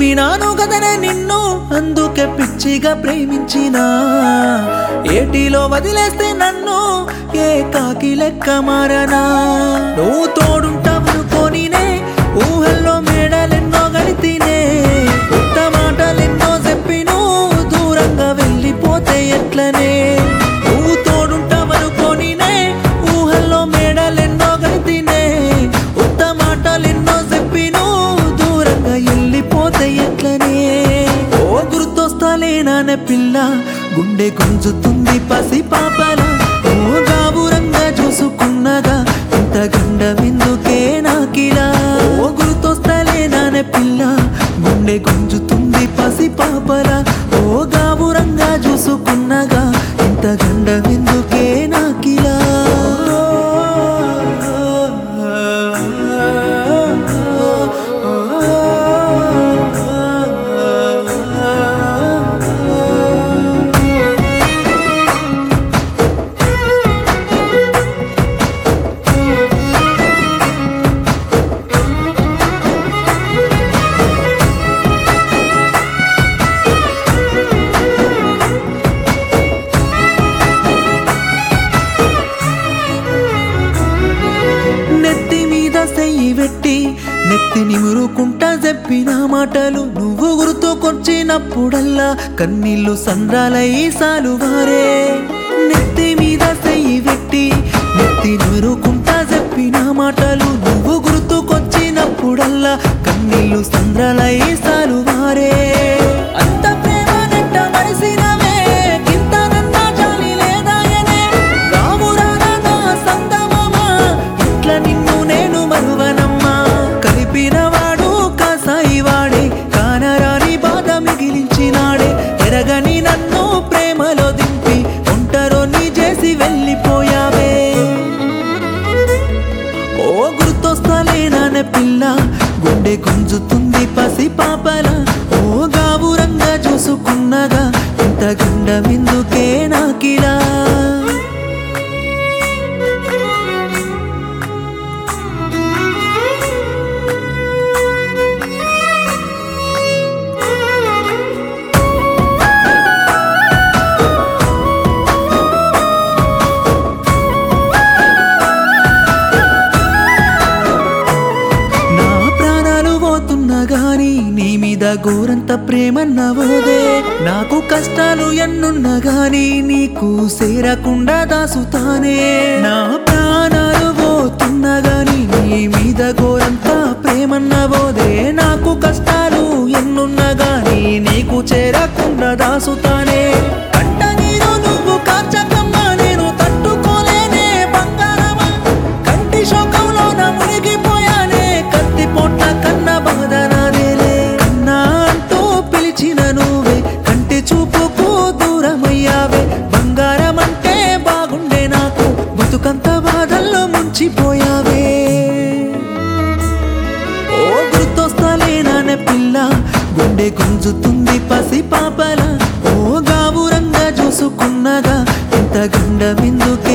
నమ్మినాను కదనే నిన్ను అందుకే పిచ్చిగా ప్రేమించినా ఏటిలో వదిలేస్తే నన్ను ఏ కాకి లెక్క మారనా నువ్వు తోడుంటావనుకోనినే ఊహల్లో మేడలెన్నో గడితినే ఉత్త మాటలెన్నో చెప్పి నువ్వు దూరంగా వెళ్ళిపోతే ఎట్లనే నువ్వు తోడుంటావనుకోనినే ఊహల్లో మేడలెన్నో గడితినే ఉత్త మాటలెన్నో చెప్పి నువ్వు దూరంగా వెళ్ళిపోతే ఎట్లనే ఓ గుర్తొస్తాలేనానే పిల్ల గుండె గుంజుతుంది పసి పాపల ఓ గాబురంగా చూసుకున్నగా ఇంత గండమెందుకే నాకిలా ఓ గుర్తొస్తాలేనానే పిల్ల గుండె గుంజుతుంది పసి పాపల ఓ గాబురంగా చూసుకున్నగా ఇంత గండమెందుకే నాకిలా నెత్తి మీద సెయ్యి పెట్టి నెత్తి నిమురుకుంటా చెప్పిన మాటలు నువ్వు గుర్తుకొచ్చినప్పుడల్లా కన్నీళ్ళు సంద్రాలై సాలువారే నెత్తి మీద సెయ్యి పెట్టి నెత్తి నిమురుకుంటా చెప్పిన మాటలు నువ్వు గుర్తుకొచ్చినప్పుడల్లా కన్నీళ్ళు సంద్రాలై సాలువారే అంత ప్రేమ నెట్ట మరిసినవే కింత నన్నా జాలి లేదాయనే రామురాన నా సందమామా ఇట్ల నిన్ను నేను మరువనమ్మా కలిపినవాడు కాసాయి వాడే కానరాని బాధ మిగిలించినాడే ఎరగని నన్ను ప్రేమలో దింపి ఒంటరోని చేసి వెళ్ళిపోయావే ఓ గుర్తొస్తలేనానే పిల్ల గుండె గుంజుతుంది పసి పాపల ఓ గాబురంగా చూసుకున్నగా ఇంత గండమెందుకే నాకిలా నా ప్రాణాలు పోతున్నా గాని నీ మీద గోరంత ప్రేమన్నవోదే నాకు కష్టాలు ఎన్నున్నా గాని నీకు సేరకుండా దాసుతానే నా ప్రాణాలు పోతున్నా గాని నీ మీద గోరంత ప్రేమన్నవోదే నాకు కష్టాలు ఎన్నున్నా గాని నీకు చేరకుండా దాసుతానే కంట నీరు నువ్వు కార్చకమ్మా నేను తట్టుకోలేనే బంగారమా కంటి శోకంలో నా మునిగిపోయానే కత్తి పొట్ల కన్న బాధ నాదేలే కన్నా అంటూ పిలిచిన నువ్వే కంటి చూపుకు దూరమయ్యావే బంగారం అంటే బాగుండే నాకు బతుకంత బాధల్లో ముంచిపోయావే ఓ గుర్తొస్తాలేనానే పిల్ల గుండె గుంజుతుంది పసి పాపల ఓ గాబురంగా చూసుకున్నగా ఇంత గండమెందుకు